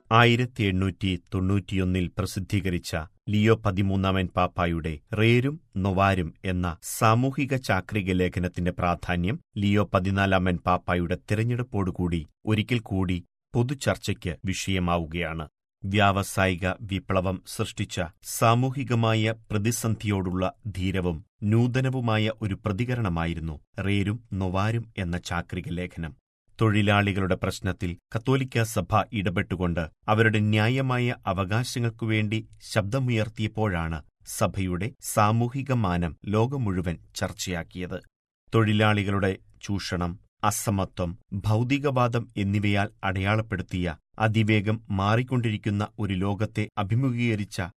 ആയിരത്തി എണ്ണൂറ്റി തൊണ്ണൂറ്റിയൊന്നിൽ പ്രസിദ്ധീകരിച്ച ലിയോ പതിമൂന്നാമൻ പാപ്പായുടെ റേരും നൊവാരും എന്ന സാമൂഹിക ചാക്രിക ലേഖനത്തിന്റെ പ്രാധാന്യം ലിയോ പതിനാലാമൻ പാപ്പായുടെ തിരഞ്ഞെടുപ്പോടുകൂടി ഒരിക്കൽ കൂടി പൊതുചർച്ചയ്ക്ക് വിഷയമാവുകയാണ് വ്യാവസായിക വിപ്ലവം സൃഷ്ടിച്ച സാമൂഹികമായ പ്രതിസന്ധിയോടുള്ള ധീരവും നൂതനവുമായ ഒരു പ്രതികരണമായിരുന്നു റേരും നൊവാരും എന്ന ചാക്രിക ലേഖനം തൊഴിലാളികളുടെ പ്രശ്നത്തിൽ കത്തോലിക്ക സഭ ഇടപെട്ടുകൊണ്ട് അവരുടെ ന്യായമായ അവകാശങ്ങൾക്കുവേണ്ടി ശബ്ദമുയർത്തിയപ്പോഴാണ് സഭയുടെ സാമൂഹിക മാനം ലോകം മുഴുവൻ ചർച്ചയാക്കിയത് തൊഴിലാളികളുടെ ചൂഷണം അസമത്വം ഭൗതികവാദം എന്നിവയാൽ അടയാളപ്പെടുത്തിയ അതിവേഗം മാറിക്കൊണ്ടിരിക്കുന്ന ഒരു ലോകത്തെ അഭിമുഖീകരിച്ച